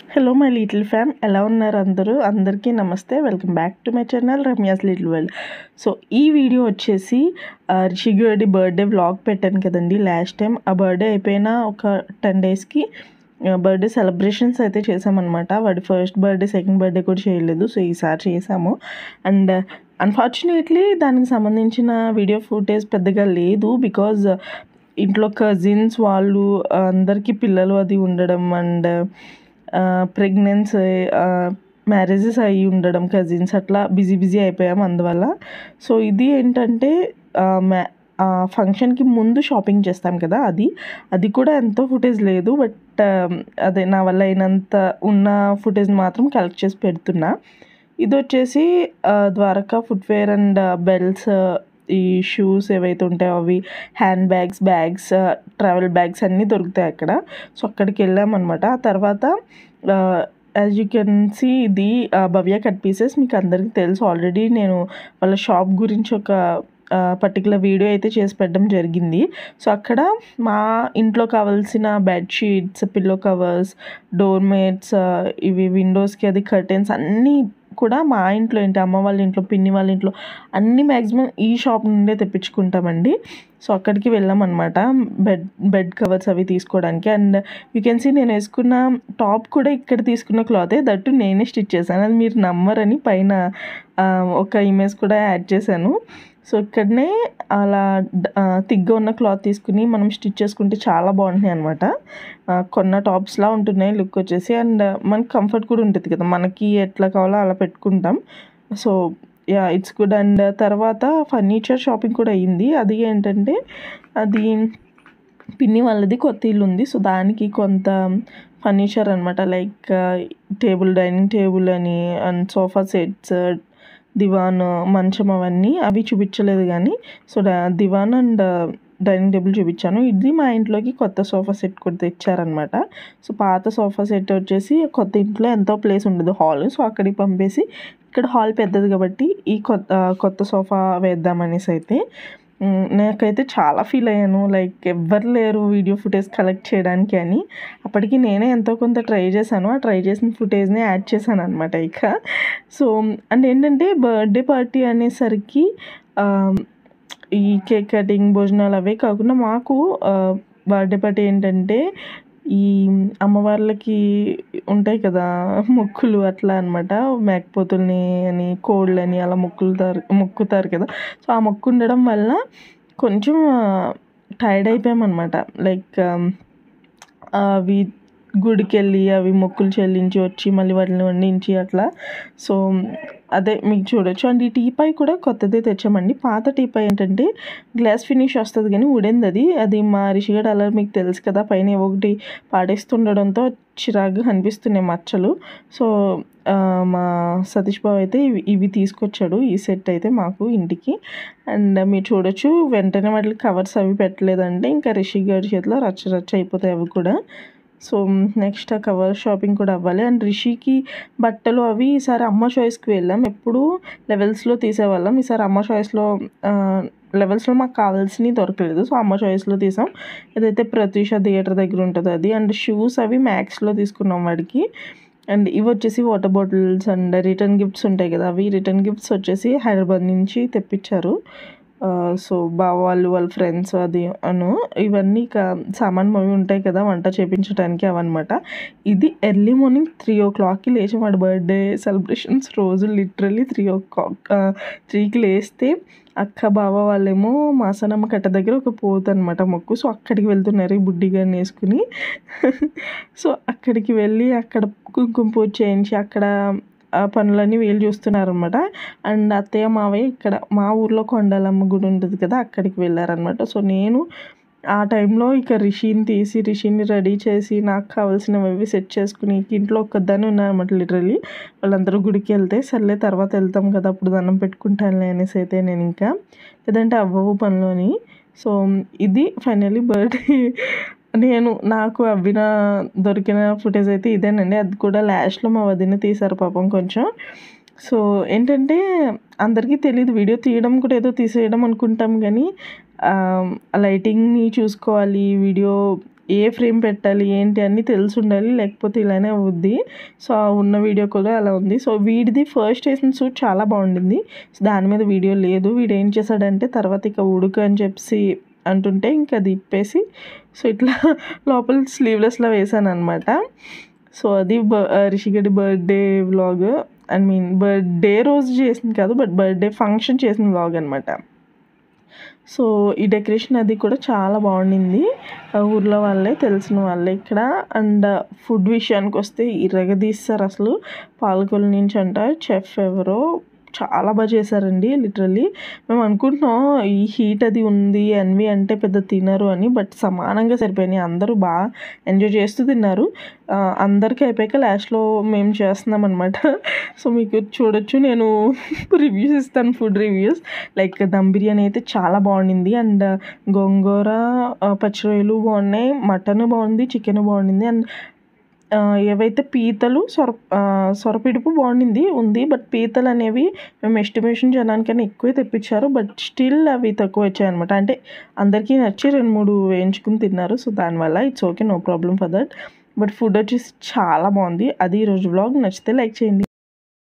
hello my little ఫ్యామ్ ఎలా ఉన్నారు అందరూ అందరికీ నమస్తే welcome back to my channel Ramya's little world so ఈ వీడియో వచ్చేసి ఆ, రిషిగడి బర్త్డే వ్లాగ్ పెట్టాను కదండి లాస్ట్ టైం ఆ బర్త్డే అయిపోయిన ఒక టెన్ డేస్కి బర్త్డే సెలబ్రేషన్స్ అయితే చేసామన్నమాట వాడి ఫస్ట్ బర్త్డే సెకండ్ బర్త్డే కూడా చేయలేదు సో ఈసారి చేసాము అండ్ అన్ఫార్చునేట్లీ దానికి సంబంధించిన వీడియో ఫుటేజ్ పెద్దగా లేదు బికాజ్ ఇంట్లో కజిన్స్ వాళ్ళు ఆ, అందరికీ పిల్లలు అది ఉండడం అండ్ ప్రెగ్నెన్సీ మ్యారేజెస్ అయ్యి ఉండడం కజిన్స్ అట్లా బిజీ బిజీ అయిపోయాం అందువల్ల సో ఇది ఏంటంటే ఆ, మ్యా ఆ ఫంక్షన్కి ముందు షాపింగ్ చేస్తాం కదా అది అది కూడా ఎంతో ఫుటేజ్ లేదు బట్ అదే నా వల్ల అయినంత ఉన్న ఫుటేజ్ మాత్రం కలెక్ట్ చేసి పెడుతున్నా ఇది వచ్చేసి ఆ, ద్వారకా ఫుట్వేర్ అండ్ బెల్ట్స్ ఈ షూస్ ఏవైతే ఉంటాయో అవి hand bags bags travel bags అన్నీ దొరుకుతాయి అక్కడ సో అక్కడికి వెళ్ళామన్నమాట ఆ తర్వాత యాజ్ యూ కెన్ సీ ఇది ఆ, భవ్య కట్ పీసెస్ మీకు అందరికీ తెలుసు ఆల్రెడీ నేను వాళ్ళ షాప్ గురించి ఒక పర్టికులర్ వీడియో అయితే చేసి పెట్టడం జరిగింది సో అక్కడ మా ఇంట్లో కావాల్సిన bedsheets pillow covers door mats ఇవి విండోస్కి అది కర్టెన్స్ అన్నీ కూడా మా ఇంట్లో ఏంటి అమ్మ వాళ్ళ ఇంట్లో పిన్ని వాళ్ళ ఇంట్లో అన్ని మ్యాక్సిమం ఈ షాప్ నుండే తెప్పించుకుంటామండి సో అక్కడికి వెళ్ళామన్నమాట బెడ్ బెడ్ కవర్స్ అవి తీసుకోవడానికి అండ్ యూ కెన్ సీ నేను వేసుకున్న టాప్ కూడా ఇక్కడ తీసుకున్న క్లాతే దట్టు నేనే స్టిచ్ చేశాను అది మీరు నమ్మరని పైన ఆ, ఒక ఇమేజ్ కూడా యాడ్ చేశాను సో ఇక్కడనే అలా డ- ఆ, తిగ్గా ఉన్న క్లాత్ తీసుకుని మనం స్టిచ్ చేసుకుంటే చాలా బాగుంటున్నాయి అనమాట కొన్న టాప్స్లా ఉంటున్నాయి లుక్ వచ్చేసి అండ్ మనకి కంఫర్ట్ కూడా ఉంటుంది కదా మనకి ఎట్లా కావాలో అలా పెట్టుకుంటాం so ya it's good and తర్వాత ఫర్నిచర్ షాపింగ్ కూడా అయ్యింది అది ఏంటంటే అది పిన్ని వాళ్ళది కొత్త ఇల్లు ఉంది సో దానికి కొంత ఫర్నిచర్ అనమాట లైక్ టేబుల్ డైనింగ్ టేబుల్ అని అండ్ సోఫా సెట్స్ దివాన్ మంచం అవన్నీ అవి చూపించలేదు కానీ సో డా- దివాన్ అండ్ డైనింగ్ టేబుల్ చూపించాను ఇది మా ఇంట్లోకి కొత్త సోఫా సెట్ కూడా తెచ్చారనమాట సో పాత సోఫా సెట్ వచ్చేసి కొత్త ఇంట్లో ఎంతో ప్లేస్ ఉండదు హాల్ సో అక్కడికి పంపేసి ఇక్కడ హాల్ పెద్దది కాబట్టి ఈ కొత్త కొత్త సోఫా వేద్దామనేసి అయితే మ్, నాకైతే చాలా ఫీల్ అయ్యాను లైక్ ఎవ్వరు లేరు వీడియో ఫుటేజ్ కలెక్ట్ చేయడానికి అని అప్పటికి నేనే ఎంతో కొంత ట్రై చేశాను ఆ ట్రై చేసిన ఫుటేజ్ని యాడ్ చేశాను అనమాట ఇక సో అండ్ ఏంటంటే బర్త్డే పార్టీ అనేసరికి ఆ, ఈ కేక్ కటింగ్ భోజనాలు అవే కాకుండా మాకు బర్త్డే పార్టీ ఏంటంటే ఈ అమ్మవార్లకి ఉంటాయి కదా మొక్కులు అట్లా అనమాట మేకపోతుల్ని అని కోళ్ళని అలా మొక్కులుతారు మొక్కుతారు కదా సో ఆ మొక్కు ఉండడం వల్ల కొంచెం టైర్డ్ అయిపోయామన్నమాట లైక్ అవి గుడికి వెళ్ళి అవి మొక్కులు చెల్లించి వచ్చి మళ్ళీ వాటిని వండించి అట్లా సో అదే మీకు చూడొచ్చు అండ్ ఈ టీపై కూడా కొత్తదే తెచ్చామండి పాత టీపై ఏంటంటే గ్లాస్ ఫినిష్ వస్తుంది కానీ ఉడేంది అది అది మా రిషిగడ్ అలా మీకు తెలుసు కదా పైన ఏవో ఒకటి పాడేస్తుండడంతో చిరాగ్గా కనిపిస్తున్నాయి మచ్చలు సో ఆ, మా సతీష్ బాబు అయితే ఇవి ఇవి తీసుకొచ్చాడు ఈ సెట్ అయితే మాకు ఇంటికి అండ్ మీరు చూడొచ్చు వెంటనే వాటికి కవర్స్ అవి పెట్టలేదంటే ఇంకా రిషి గారి చేతిలో రచ్చ రచ్చ అయిపోతాయి అవి కూడా సో నెక్స్ట్ ఆ కవర్ షాపింగ్ కూడా అవ్వాలి అండ్ రిషికి బట్టలు అవి ఈసారి అమ్మ చాయిస్కి వెళ్ళాం ఎప్పుడు లెవెల్స్లో తీసేవాళ్ళం ఈసారి అమ్మ చాయిస్లో లెవెల్స్లో మాకు కావాల్సినవి దొరకలేదు సో అమ్మ చాయిస్లో తీసాం ఏదైతే ప్రతీష థియేటర్ దగ్గర ఉంటుందో అది అండ్ షూస్ అవి మ్యాక్స్లో తీసుకున్నాం వాడికి అండ్ ఇవి వచ్చేసి water bottles and return gifts ఉంటాయి కదా అవి రిటర్న్ గిఫ్ట్స్ వచ్చేసి హైదరాబాద్ నుంచి తెప్పించారు ఆ, సో బావ వాళ్ళు వాళ్ళ ఫ్రెండ్స్ అది అను ఇవన్నీ ఇక సామాన్ అవి ఉంటాయి కదా వంట చేపించడానికి అవన్నమాట ఇది ఎర్లీ మార్నింగ్ త్రీ ఓ క్లాక్కి లేచి వాడి బర్త్డే సెలబ్రేషన్స్ రోజు లిటరల్లీ త్రీ ఓ క్లాక్ త్రీకి లేస్తే అక్క బావ వాళ్ళేమో మాసనమ్మ కట్ట దగ్గర ఒక పోతు అనమాట మొక్కు సో అక్కడికి వెళ్తున్నారు ఈ బుడ్డి గారిని వేసుకుని సో అక్కడికి వెళ్ళి అక్కడ కుంకుమ పూజ చేయించి అక్కడ ఆ పనులన్నీ వీళ్ళు చూస్తున్నారనమాట అండ్ అత్తయ్య మావయ్య ఇక్కడ మా ఊర్లో కొండలమ్మ గుడి ఉంటుంది కదా అక్కడికి వెళ్ళారనమాట సో నేను ఆ టైంలో ఇక రిషిని తీసి రిషిని రెడీ చేసి నాకు కావాల్సినవి సెట్ చేసుకుని ఇంట్లో ఒక్కదాన్ని ఉన్నానమాట లిటరల్లీ వాళ్ళందరూ గుడికి వెళ్తే సర్లే తర్వాత వెళ్తాం కదా అప్పుడు దండం పెట్టుకుంటానులే అనేసి అయితే నేను ఇంకా లేదంటే అవ్వవు పనిలోని సో ఇది ఫైనలీ బర్త్డే నేను నాకు అవ్విన దొరికిన ఫుటేజ్ అయితే ఇదేనండి అది కూడా లాస్ట్లో మా వదిన తీశారు పాపం కొంచెం సో ఏంటంటే అందరికీ తెలియదు వీడియో తీయడం కూడా ఏదో తీసేయడం అనుకుంటాం కానీ లైటింగ్ని చూసుకోవాలి వీడియో ఏ ఫ్రేమ్ పెట్టాలి ఏంటి అన్నీ తెలిసి ఉండాలి లేకపోతే ఇలానే అవుద్ది సో ఆ ఉన్న వీడియో కూడా అలా ఉంది సో వీడిది ఫస్ట్ వేసిన సూట్ చాలా బాగుండింది సో దాని మీద వీడియో లేదు వీడు ఏం చేశాడంటే తర్వాత ఇక ఉడుకు అని చెప్పి అంటుంటే ఇంకా అది ఇప్పేసి సో ఇట్లా లోపల స్లీవ్లెస్లో వేసాను అనమాట సో అది బ రిషిగడి birthday vlog I mean birthday రోజు చేసింది కాదు బట్ బర్త్డే ఫంక్షన్ చేసిన వ్లాగ్ అనమాట సో ఈ డెకరేషన్ అది కూడా చాలా బాగుండింది ఆ ఊర్లో వాళ్ళే తెలిసిన వాళ్ళే ఇక్కడ అండ్ ఫుడ్ విషయానికి వస్తే ఇరగదీస్తారు అసలు పాలకొల నుంచి అంట చెఫ్ ఎవరో చాలా బాగా చేశారండి లిటరల్లీ మేము అనుకుంటున్నాం ఈ హీట్ అది ఉంది అన్వి అంటే పెద్ద తినరు అని బట్ సమానంగా సరిపోయినాయి అందరూ బాగా ఎంజాయ్ చేస్తూ తిన్నారు ఆ, అందరికీ అయిపోయాక లాస్ట్లో మేము చేస్తున్నాం అనమాట సో మీకు చూడొచ్చు నేను రివ్యూస్ ఇస్తాను food reviews like dum biryani అయితే చాలా బాగుండింది అండ్ గోంగూర ఆ, పచ్చి రొయ్యలు బాగున్నాయి మటన్ బాగుంది చికెన్ బాగుండింది అండ్ ఆ, ఏవైతే పీతలు సొర ఆ, సొరపిడుపు బాగుండింది ఉంది బట్ పీతలు అనేవి మేము ఎస్టిమేషన్ చేయడానికన్నా ఎక్కువే తెప్పించారు బట్ స్టిల్ అవి తక్కువ వచ్చాయి అనమాట అంటే అందరికీ నచ్చి రెండు మూడు వేయించుకుని తిన్నారు సో దానివల్ల it's okay no problem for that but food వచ్చేసి చాలా బాగుంది అది ఈరోజు బ్లాగ్ నచ్చితే లైక్ చేయండి